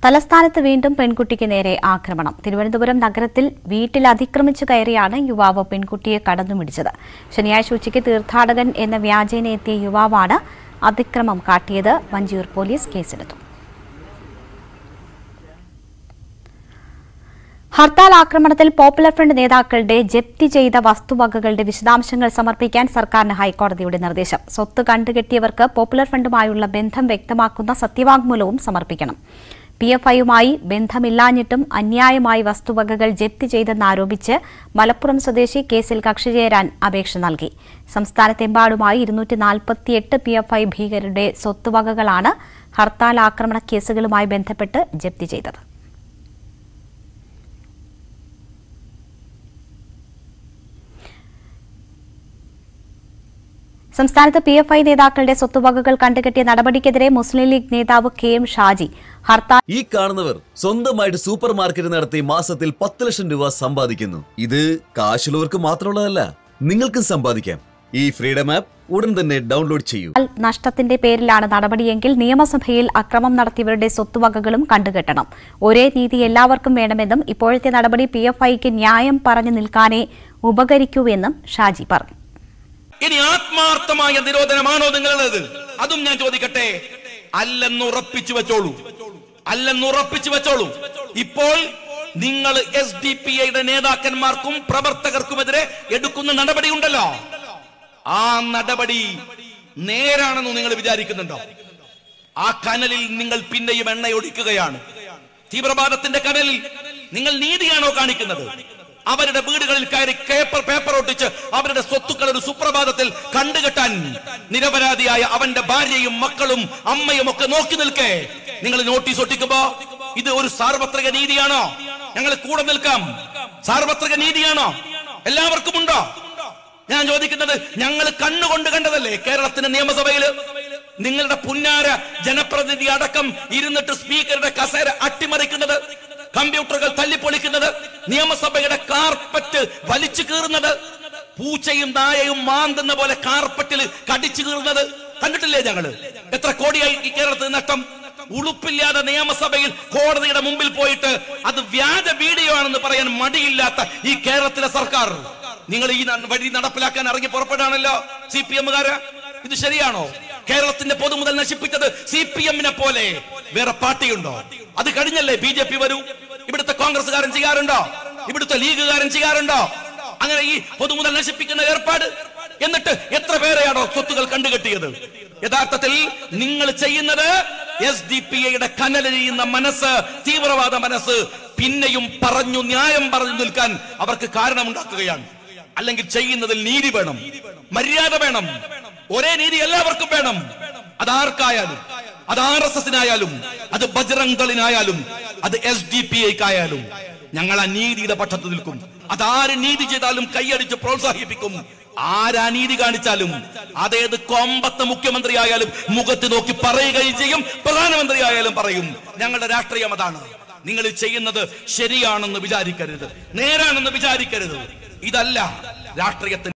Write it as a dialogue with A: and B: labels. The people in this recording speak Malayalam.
A: തലസ്ഥാനത്ത് വീണ്ടും പെൺകുട്ടിക്ക് നേരെ ആക്രമണം തിരുവനന്തപുരം നഗരത്തിൽ വീട്ടിൽ അതിക്രമിച്ചു കയറിയാണ് യുവാവ് പെൺകുട്ടിയെ കടന്നുമിടിച്ചത് ശനിയാഴ്ച ഉച്ചയ്ക്ക് തീർത്ഥാടകൻ എന്ന വ്യാജേന എത്തിയ യുവാവാണ് അതിക്രമം കാട്ടിയത് വഞ്ചിയൂർ പോലീസ് കേസെടുത്തു ഹർത്താൽ ആക്രമണത്തിൽ പോപ്പുലർ ഫ്രണ്ട് നേതാക്കളുടെ ജപ്തി ചെയ്ത വസ്തുവകകളുടെ വിശദാംശങ്ങൾ സമർപ്പിക്കാൻ സർക്കാരിന് ഹൈക്കോടതിയുടെ നിർദ്ദേശം സ്വത്ത് കണ്ടുകെട്ടിയവർക്ക് പോപ്പുലർ ഫ്രണ്ടുമായുള്ള ബന്ധം വ്യക്തമാക്കുന്ന സത്യവാങ്മൂലവും സമർപ്പിക്കണം പി എഫ് ഐയുമായി ബന്ധമില്ലാഞ്ഞിട്ടും അന്യായമായി വസ്തുവകകൾ ജപ്തി ചെയ്തെന്നാരോപിച്ച് മലപ്പുറം സ്വദേശി കേസിൽ കക്ഷി ചേരാൻ അപേക്ഷ നൽകി സംസ്ഥാനത്തെമ്പാടുമായി ഇരുന്നൂറ്റി നാൽപ്പത്തിയെട്ട് പി എഫ് ഐ ഭീകരരുടെ സ്വത്തുവകകളാണ് ഹർത്താൽ ആക്രമണ കേസുകളുമായി ബന്ധപ്പെട്ട് ജപ്തി ചെയ്തത് സംസ്ഥാനത്ത് പി എഫ് ഐ നേതാക്കളുടെ സ്വത്തുവകകൾ കണ്ടുകെട്ടിയ നടപടിക്കെതിരെ മുസ്ലിം ലീഗ് നേതാവ് കെ എം ഷാജി ഹർത്താൽ
B: ഈ കാണുന്നവർ സ്വന്തമായിട്ട് സൂപ്പർ മാർക്കറ്റ് നടത്തി മാസത്തിൽ പത്ത് ലക്ഷം രൂപ സമ്പാദിക്കുന്നു ഇത് കാശുള്ളവർക്ക് മാത്രമുള്ളതല്ല നിങ്ങൾക്കും സമ്പാദിക്കാം ഈ ഫ്രീഡം ആപ്പ് ഉടൻ തന്നെ ഡൗൺലോഡ് ചെയ്യൂ
A: നഷ്ടത്തിന്റെ പേരിലാണ് നടപടിയെങ്കിൽ നിയമസഭയിൽ അക്രമം നടത്തിയവരുടെ സ്വത്തുവകകളും കണ്ടുകെട്ടണം ഒരേ നീതി എല്ലാവർക്കും വേണമെന്നും ഇപ്പോഴത്തെ നടപടി പി എഫ് ഐക്ക് ന്യായം പറഞ്ഞു നിൽക്കാനേ ഉപകരിക്കൂവെന്നും ഷാജി പറഞ്ഞു
C: ഇനി ആത്മാർത്ഥമായ നിരോധനമാണോ നിങ്ങളുടേത് അതും ഞാൻ ചോദിക്കട്ടെ അല്ലെന്ന് ഉറപ്പിച്ചു വെച്ചോളൂ അല്ലെന്ന് ഉറപ്പിച്ചു വെച്ചോളൂ ഇപ്പോൾ നിങ്ങൾ എസ് ഡി പി ഐയുടെ നേതാക്കന്മാർക്കും പ്രവർത്തകർക്കുമെതിരെ എടുക്കുന്ന നടപടി ഉണ്ടല്ലോ ആ നടപടി നേരാണെന്ന് നിങ്ങൾ വിചാരിക്കുന്നുണ്ടോ ആ കനലിൽ നിങ്ങൾ പിന്നെയും എണ്ണയൊഴിക്കുകയാണ് തീവ്രവാദത്തിന്റെ കനലിൽ നിങ്ങൾ നീതിയാണോ കാണിക്കുന്നത് അവരുടെ വീടുകളിൽ കയറി പേപ്പർ പേപ്പർ ഒട്ടിച്ച് അവരുടെ സ്വത്തുക്കൾ ഒരു സുപ്രഭാതത്തിൽ കണ്ടുകെട്ടാൻ നിരപരാധിയായ അവന്റെ ഭാര്യയും മക്കളും അമ്മയും ഒക്കെ നോക്കി നിൽക്കേ നിങ്ങൾ നോട്ടീസ് ഒട്ടിക്കുമ്പോ ഇത് ഒരു സാർവത്രിക നീതിയാണോ ഞങ്ങൾ കൂടെ നിൽക്കാം സാർവത്രിക നീതിയാണോ എല്ലാവർക്കും ഉണ്ടോ ഞാൻ ചോദിക്കുന്നത് ഞങ്ങൾ കണ്ണുകൊണ്ട് കണ്ടതല്ലേ കേരളത്തിന്റെ നിയമസഭയില് നിങ്ങളുടെ പുന്നാര ജനപ്രതിനിധി അടക്കം ഇരുന്നിട്ട് സ്പീക്കറുടെ കസേര അട്ടിമറിക്കുന്നത് കമ്പ്യൂട്ടറുകൾ തല്ലിപ്പൊളിക്കുന്നത് നിയമസഭയുടെ കാർപ്പറ്റ് വലിച്ചു കീറുന്നത് പൂച്ചയും നായയും മാന്തുന്ന പോലെ കാർപ്പറ്റിൽ കടിച്ചു കീറുന്നത് കണ്ടിട്ടില്ലേ ഞങ്ങള് എത്ര കോടിയായി ഈ കേരളത്തിൽ നഷ്ടം ഉളുപ്പില്ലാതെ നിയമസഭയിൽ കോടതിയുടെ മുമ്പിൽ പോയിട്ട് അത് വ്യാജ വീഡിയോ ആണെന്ന് പറയാൻ മടിയില്ലാത്ത ഈ കേരളത്തിലെ സർക്കാർ നിങ്ങൾ ഈ ന- വഴി നടപ്പിലാക്കാൻ ഇറങ്ങി പുറപ്പെടാണല്ലോ സി പി എമ്മുകാര് ഇത് ശരിയാണോ കേരളത്തിന്റെ പൊതുമുതൽ നശിപ്പിച്ചത് സി പി എമ്മിനെ പോലെ വേറെ പാർട്ടിയുണ്ടോ അത് കഴിഞ്ഞല്ലേ ബി ജെ പി വരൂ ഇവിടുത്തെ കോൺഗ്രസ്സുകാരൻ ചെയ്യാറുണ്ടോ ഇവിടുത്തെ ലീഗുകാരൻ ചെയ്യാറുണ്ടോ അങ്ങനെ ഈ പൊതുമുതൽ നശിപ്പിക്കുന്ന ഏർപ്പാട് എന്നിട്ട് എത്ര പേരെയാണോ സ്വത്തുകൾ കണ്ടുകെട്ടിയത് യഥാർത്ഥത്തിൽ നിങ്ങൾ ചെയ്യുന്നത് എസ് ഡി പി ഐയുടെ കനലെരിയുന്ന മനസ്സ് തീവ്രവാദ മനസ്സ് പിന്നെയും പറഞ്ഞു ന്യായം പറഞ്ഞു നിൽക്കാൻ അവർക്ക് കാരണമുണ്ടാക്കുകയാണ് അല്ലെങ്കിൽ ചെയ്യുന്നതിൽ നീതി വേണം മര്യാദ വേണം ഒരേ നീതി എല്ലാവർക്കും വേണം അതാർക്കായാലും അത് ആർ എസ് എസിനായാലും അത് ബജ്രംഗ് ദളിനായാലും അത് എസ് ഡി പി ഐക്കായാലും ഞങ്ങൾ ആ നീതിയുടെ പക്ഷത്ത് നിൽക്കും അതാര് നീതി ചെയ്താലും കൈയടിച്ച് പ്രോത്സാഹിപ്പിക്കും ആരാ നീതി കാണിച്ചാലും അതേത് കൊമ്പത്തെ മുഖ്യമന്ത്രി ആയാലും മുഖത്ത് നോക്കി പറയുകയും ചെയ്യും പ്രധാനമന്ത്രി ആയാലും പറയും ഞങ്ങളുടെ രാഷ്ട്രീയം അതാണ് നിങ്ങൾ ചെയ്യുന്നത് ശരിയാണെന്ന് വിചാരിക്കരുത് നേരാണെന്ന് വിചാരിക്കരുത് ഇതല്ല രാഷ്ട്രീയത്തിന്